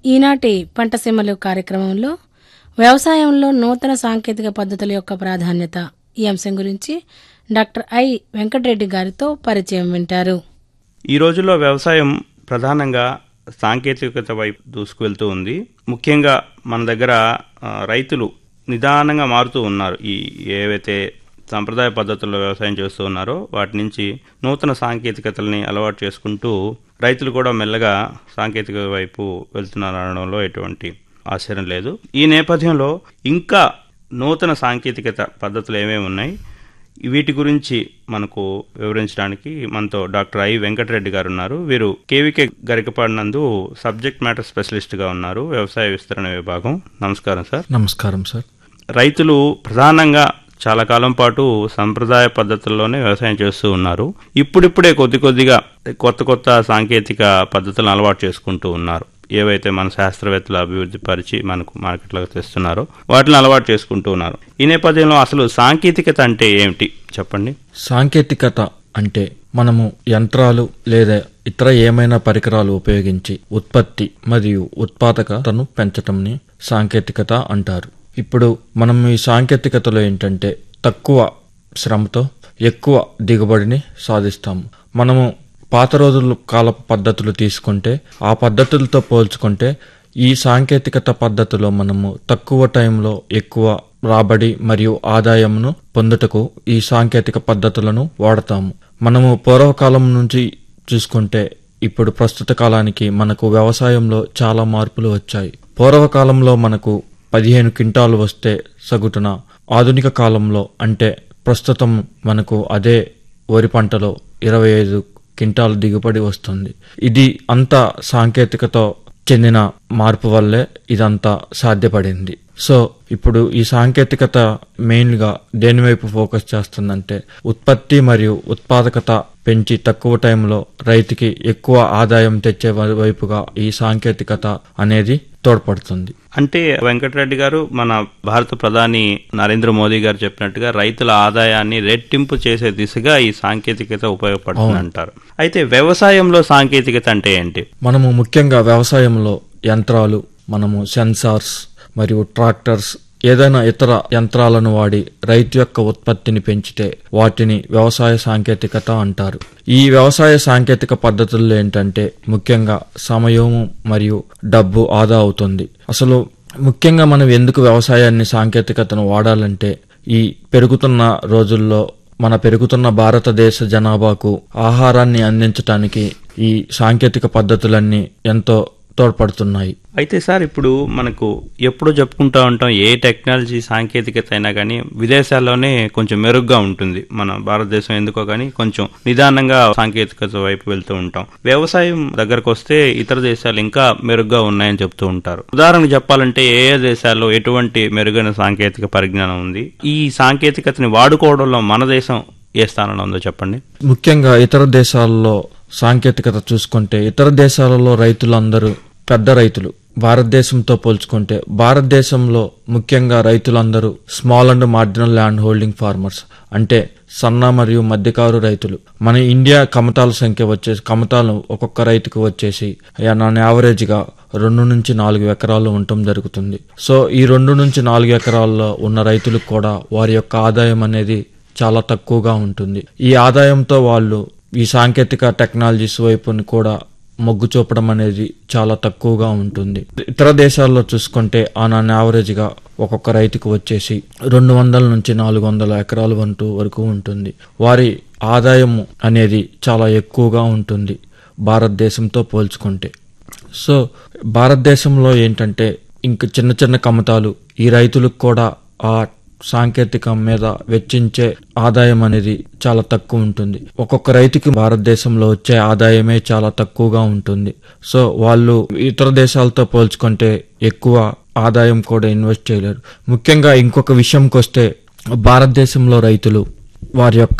ఈనాటి పంటసీమలు కార్యక్రమంలో వ్యవసాయంలో నూతన సాంకేతిక పద్ధతుల యొక్క ప్రాధాన్యత ఈ అంశం గురించి డాక్టర్ ఐ వెంకటరెడ్డి గారితో పరిచయం వింటారు ఈ రోజుల్లో వ్యవసాయం ప్రధానంగా సాంకేతికత వైపు దూసుకువెళ్తూ ఉంది ముఖ్యంగా మన దగ్గర ఆ, రైతులు నిదానంగా మారుతూ ఉన్నారు ఈ ఏవైతే సాంప్రదాయ పద్ధతుల్లో వ్యవసాయం చేస్తూ ఉన్నారో వాటి నుంచి నూతన సాంకేతికతల్ని అలవాటు చేసుకుంటూ రైతులు కూడా మెల్లగా సాంకేతిక వైపు వెళ్తున్నారు అనడంలో ఎటువంటి ఆశ్చర్యం లేదు ఈ నేపథ్యంలో ఇంకా నూతన సాంకేతికత పద్ధతులు ఏమేమి ఉన్నాయి వీటి గురించి మనకు వివరించడానికి మనతో డాక్టర్ ఐ వెంకటరెడ్డి గారు ఉన్నారు వీరు కేవీకే గరికపాడినందు సబ్జెక్ట్ మ్యాటర్ స్పెషలిస్ట్గా ఉన్నారు వ్యవసాయ విస్తరణ విభాగం నమస్కారం సార్ నమస్కారం సార్ రైతులు ప్రధానంగా చాలా కాలం పాటు సంప్రదాయ పద్ధతుల్లోనే వ్యవసాయం చేస్తూ ఉన్నారు ఇప్పుడిప్పుడే కొద్ది కొద్దిగా కొత్త కొత్త సాంకేతిక పద్ధతులను అలవాటు చేసుకుంటూ ఉన్నారు ఏవైతే మన శాస్త్రవేత్తలు అభివృద్ధి పరిచి మనకు మార్కెట్లోకి తెస్తున్నారో వాటిని అలవాటు చేసుకుంటూ ఉన్నారు ఈ నేపథ్యంలో అసలు సాంకేతికత అంటే ఏమిటి చెప్పండి సాంకేతికత అంటే మనము యంత్రాలు లేదా ఇతర ఏమైనా పరికరాలు ఉపయోగించి ఉత్పత్తి మరియు ఉత్పాదకతను పెంచటంని సాంకేతికత అంటారు ఇప్పుడు మనం ఈ సాంకేతికతలో ఏంటంటే తక్కువ శ్రమతో ఎక్కువ దిగుబడిని సాధిస్తాము మనము పాత రోజుల కాల పద్ధతులు తీసుకుంటే ఆ పద్ధతులతో పోల్చుకుంటే ఈ సాంకేతికత పద్ధతిలో మనము తక్కువ టైంలో ఎక్కువ రాబడి మరియు ఆదాయంను పొందుటకు ఈ సాంకేతిక పద్ధతులను వాడతాము మనము పూర్వకాలం నుంచి చూసుకుంటే ఇప్పుడు ప్రస్తుత కాలానికి మనకు వ్యవసాయంలో చాలా మార్పులు వచ్చాయి పూర్వకాలంలో మనకు పదిహేను క్వింటాలు వస్తే సగుటున ఆధునిక కాలంలో అంటే ప్రస్తుతం మనకు అదే వరి పంటలో ఇరవై ఐదు క్వింటాల్ దిగుబడి వస్తుంది ఇది అంతా సాంకేతికతో చెందిన మార్పు వల్లే ఇదంతా సాధ్యపడింది సో ఇప్పుడు ఈ సాంకేతికత మెయిన్ గా దేని వైపు ఫోకస్ చేస్తుందంటే ఉత్పత్తి మరియు ఉత్పాదకత పెంచి తక్కువ టైంలో రైతుకి ఎక్కువ ఆదాయం తెచ్చే వై- వైపుగా ఈ సాంకేతికత అనేది తోడ్పడుతుంది అంటే వెంకటరెడ్డి గారు మన భారత ప్రధాని నరేంద్ర మోదీ గారు చెప్పినట్టుగా రైతుల ఆదాయాన్ని రెట్టింపు చేసే దిశగా ఈ సాంకేతికత ఉపయోగపడుతుంది అంటారు అయితే వ్యవసాయంలో సాంకేతికత అంటే ఏంటి మనము ముఖ్యంగా వ్యవసాయంలో యంత్రాలు మనము సెన్సార్స్ మరియు ట్రాక్టర్స్ ఏదైనా ఇతర యంత్రాలను వాడి రైతు యొక్క ఉత్పత్తిని పెంచితే వాటిని వ్యవసాయ సాంకేతికత అంటారు ఈ వ్యవసాయ సాంకేతిక పద్ధతుల్లో ఏంటంటే ముఖ్యంగా సమయము మరియు డబ్బు ఆదా అవుతుంది అసలు ముఖ్యంగా మనం ఎందుకు వ్యవసాయాన్ని సాంకేతికతను వాడాలంటే ఈ పెరుగుతున్న రోజుల్లో మన పెరుగుతున్న భారతదేశ జనాభాకు ఆహారాన్ని అందించటానికి ఈ సాంకేతిక పద్ధతులన్నీ ఎంతో తోడ్పడుతున్నాయి అయితే సార్ ఇప్పుడు మనకు ఎప్పుడూ చెప్పుకుంటా ఉంటాం ఏ టెక్నాలజీ సాంకేతికత అయినా కానీ విదేశాల్లోనే కొంచెం మెరుగ్గా ఉంటుంది మన భారతదేశం ఎందుకో కానీ కొంచెం నిదానంగా సాంకేతికత వైపు వెళ్తూ ఉంటాం వ్యవసాయం దగ్గరకు వస్తే ఇతర దేశాలు ఇంకా మెరుగ్గా ఉన్నాయని చెప్తూ ఉంటారు ఉదాహరణకు చెప్పాలంటే ఏ ఏ దేశాల్లో ఎటువంటి మెరుగైన సాంకేతిక పరిజ్ఞానం ఉంది ఈ సాంకేతికతని వాడుకోవడంలో మన దేశం ఏ స్థానంలో ఉందో చెప్పండి ముఖ్యంగా ఇతర దేశాల్లో సాంకేతికత చూసుకుంటే ఇతర దేశాలలో రైతులందరూ పెద్ద రైతులు భారతదేశంతో పోల్చుకుంటే భారతదేశంలో ముఖ్యంగా రైతులందరూ small and marginal land holding farmers అంటే సన్న మరియు మధ్యకారు రైతులు మన ఇండియా కమతాల సంఖ్య వచ్చేసి కమతాలు ఒక్కొక్క రైతుకు వచ్చేసి నాన్ యావరేజ్ గా రెండు నుంచి నాలుగు ఎకరాలు ఉండటం జరుగుతుంది సో ఈ రెండు నుంచి నాలుగు ఎకరాల్లో ఉన్న రైతులకు కూడా వారి యొక్క ఆదాయం అనేది చాలా తక్కువగా ఉంటుంది ఈ ఆదాయంతో వాళ్ళు ఈ సాంకేతిక టెక్నాలజీస్ వైపుని కూడా మొగ్గు చూపడం అనేది చాలా తక్కువగా ఉంటుంది ఇతర దేశాల్లో చూసుకుంటే ఆన్ అన్ యావరేజ్ గా ఒక్కొక్క రైతుకు వచ్చేసి రెండు వందల నుంచి నాలుగు వందల ఎకరాలు వంటూ వరకు ఉంటుంది వారి ఆదాయం అనేది చాలా ఎక్కువగా ఉంటుంది భారతదేశంతో పోల్చుకుంటే సో భారతదేశంలో ఏంటంటే ఇంక చిన్న చిన్న కమతాలు ఈ రైతులకు కూడా ఆ సాంకేతికం మీద వెచ్చించే ఆదాయం అనేది చాలా తక్కువ ఉంటుంది ఒక్కొక్క రైతుకి భారతదేశంలో వచ్చే ఆదాయమే చాలా తక్కువగా ఉంటుంది సో వాళ్ళు ఇతర దేశాలతో పోల్చుకుంటే ఎక్కువ ఆదాయం కూడా ఇన్వెస్ట్ చేయలేరు ముఖ్యంగా ఇంకొక విషయంకి వస్తే భారతదేశంలో రైతులు వారి యొక్క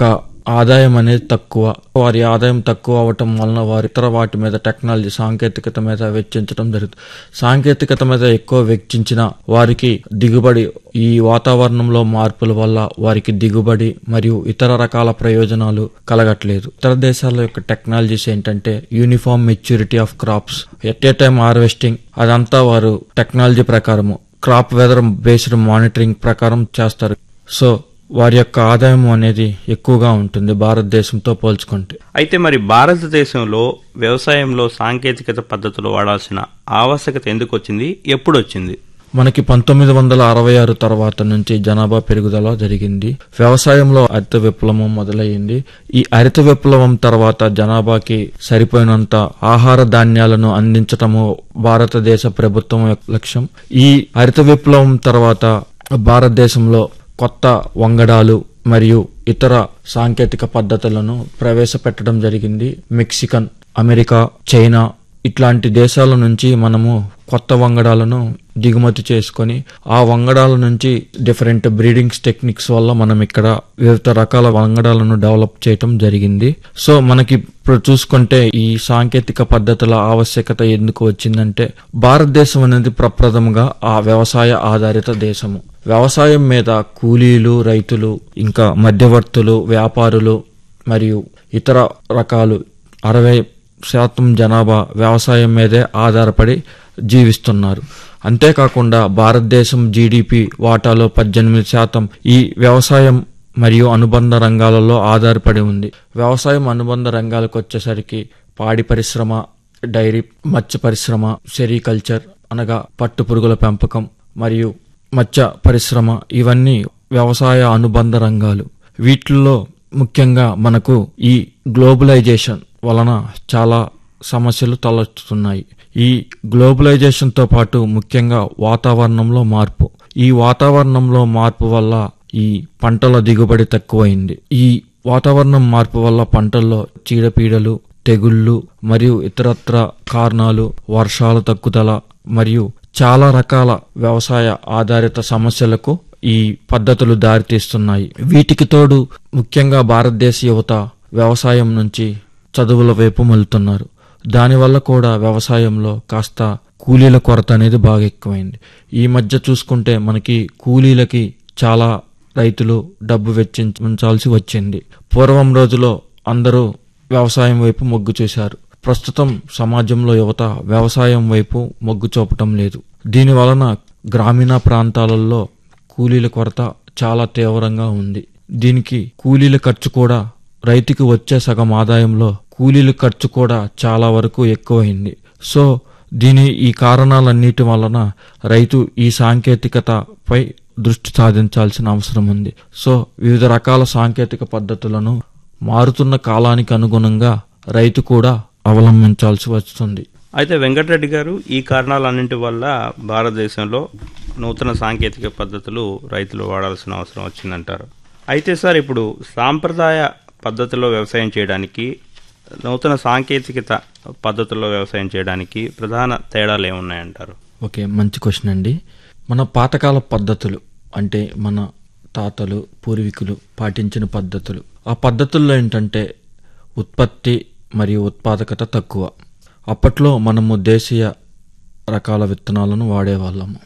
ఆదాయం అనేది తక్కువ వారి ఆదాయం తక్కువ అవటం వలన వారి ఇతర వాటి మీద టెక్నాలజీ సాంకేతికత మీద వెచ్చించడం జరుగుతుంది సాంకేతికత మీద ఎక్కువ వెచ్చించిన వారికి దిగుబడి ఈ వాతావరణంలో మార్పుల వల్ల వారికి దిగుబడి మరియు ఇతర రకాల ప్రయోజనాలు కలగట్లేదు ఇతర దేశాల యొక్క టెక్నాలజీస్ ఏంటంటే uniform maturity of crops at a time harvesting అదంతా వారు టెక్నాలజీ ప్రకారము క్రాప్ వెదర్ బేస్డ్ మానిటరింగ్ ప్రకారం చేస్తారు సో వారి యొక్క ఆదాయం అనేది ఎక్కువగా ఉంటుంది భారతదేశంతో పోల్చుకుంటే అయితే మరి భారతదేశంలో వ్యవసాయంలో సాంకేతికత పద్ధతులు వాడాల్సిన ఆవశ్యకత ఎందుకు వచ్చింది ఎప్పుడు వచ్చింది మనకి పంతొమ్మిది వందల అరవై ఆరు తర్వాత నుంచి జనాభా పెరుగుదల జరిగింది వ్యవసాయంలో హరిత విప్లవం మొదలయ్యింది ఈ హరిత విప్లవం తర్వాత జనాభాకి సరిపోయినంత ఆహార ధాన్యాలను అందించటము భారతదేశ ప్రభుత్వం యొక్క లక్ష్యం ఈ హరిత విప్లవం తర్వాత భారతదేశంలో కొత్త వంగడాలు మరియు ఇతర సాంకేతిక పద్ధతులను ప్రవేశపెట్టడం జరిగింది మెక్సికన్ అమెరికా చైనా ఇట్లాంటి దేశాల నుంచి మనము కొత్త వంగడాలను దిగుమతి చేసుకొని ఆ వంగడాల నుంచి డిఫరెంట్ బ్రీడింగ్స్ టెక్నిక్స్ వల్ల మనం ఇక్కడ వివిధ రకాల వంగడాలను డెవలప్ చేయటం జరిగింది సో మనకి ఇప్పుడు చూసుకుంటే ఈ సాంకేతిక పద్ధతుల ఆవశ్యకత ఎందుకు వచ్చిందంటే భారతదేశం అనేది ప్రప్రథమంగా ఆ వ్యవసాయ ఆధారిత దేశము వ్యవసాయం మీద కూలీలు రైతులు ఇంకా మధ్యవర్తులు వ్యాపారులు మరియు ఇతర రకాలు అరవై శాతం జనాభా వ్యవసాయం మీదే ఆధారపడి జీవిస్తున్నారు అంతేకాకుండా భారతదేశం జీడిపి వాటాలో పద్దెనిమిది శాతం ఈ వ్యవసాయం మరియు అనుబంధ రంగాలలో ఆధారపడి ఉంది వ్యవసాయం అనుబంధ రంగాలకు వచ్చేసరికి పాడి పరిశ్రమ డైరీ మత్స్య పరిశ్రమ సెరికల్చర్ అనగా పట్టు పురుగుల పెంపకం మరియు మత్స్య పరిశ్రమ ఇవన్నీ వ్యవసాయ అనుబంధ రంగాలు వీటిల్లో ముఖ్యంగా మనకు ఈ గ్లోబలైజేషన్ వలన చాలా సమస్యలు తలెత్తుతున్నాయి ఈ గ్లోబలైజేషన్ తో పాటు ముఖ్యంగా వాతావరణంలో మార్పు ఈ వాతావరణంలో మార్పు వల్ల ఈ పంటల దిగుబడి తక్కువైంది ఈ వాతావరణం మార్పు వల్ల పంటల్లో చీడపీడలు తెగుళ్ళు మరియు ఇతరత్ర కారణాలు వర్షాల తగ్గుదల మరియు చాలా రకాల వ్యవసాయ ఆధారిత సమస్యలకు ఈ పద్ధతులు దారితీస్తున్నాయి వీటికి తోడు ముఖ్యంగా భారతదేశ యువత వ్యవసాయం నుంచి చదువుల వైపు మలుతున్నారు దానివల్ల కూడా వ్యవసాయంలో కాస్త కూలీల కొరత అనేది బాగా ఎక్కువైంది ఈ మధ్య చూసుకుంటే మనకి కూలీలకి చాలా రైతులు డబ్బు వెచ్చించాల్సి వచ్చింది పూర్వం రోజులో అందరూ వ్యవసాయం వైపు మొగ్గు చూశారు ప్రస్తుతం సమాజంలో యువత వ్యవసాయం వైపు మొగ్గు చూపటం లేదు దీని వలన గ్రామీణ ప్రాంతాలలో కూలీల కొరత చాలా తీవ్రంగా ఉంది దీనికి కూలీల ఖర్చు కూడా రైతుకి వచ్చే సగం ఆదాయంలో కూలీల ఖర్చు కూడా చాలా వరకు ఎక్కువైంది సో దీని ఈ కారణాలన్నిటి వలన రైతు ఈ సాంకేతికతపై దృష్టి సాధించాల్సిన అవసరం ఉంది సో వివిధ రకాల సాంకేతిక పద్ధతులను మారుతున్న కాలానికి అనుగుణంగా రైతు కూడా అవలంబించాల్సి వస్తుంది అయితే వెంకటరెడ్డి గారు ఈ కారణాలన్నింటి వల్ల భారతదేశంలో నూతన సాంకేతిక పద్ధతులు రైతులు వాడాల్సిన అవసరం వచ్చిందంటారు అయితే సార్ ఇప్పుడు సాంప్రదాయ పద్ధతిలో వ్యవసాయం చేయడానికి నూతన సాంకేతికత పద్ధతుల్లో వ్యవసాయం చేయడానికి ప్రధాన తేడాలు ఏమున్నాయంటారు ఓకే మంచి క్వశ్చన్ అండి మన పాతకాల పద్ధతులు అంటే మన తాతలు పూర్వీకులు పాటించిన పద్ధతులు ఆ పద్ధతుల్లో ఏంటంటే ఉత్పత్తి మరియు ఉత్పాదకత తక్కువ అప్పట్లో మనము దేశీయ రకాల విత్తనాలను వాడేవాళ్ళము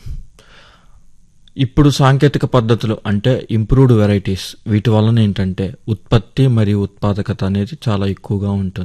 ఇప్పుడు సాంకేతిక పద్ధతులు అంటే ఇంప్రూవ్డ్ వెరైటీస్ వీటి వలన ఏంటంటే ఉత్పత్తి మరియు ఉత్పాదకత అనేది చాలా ఎక్కువగా ఉంటుంది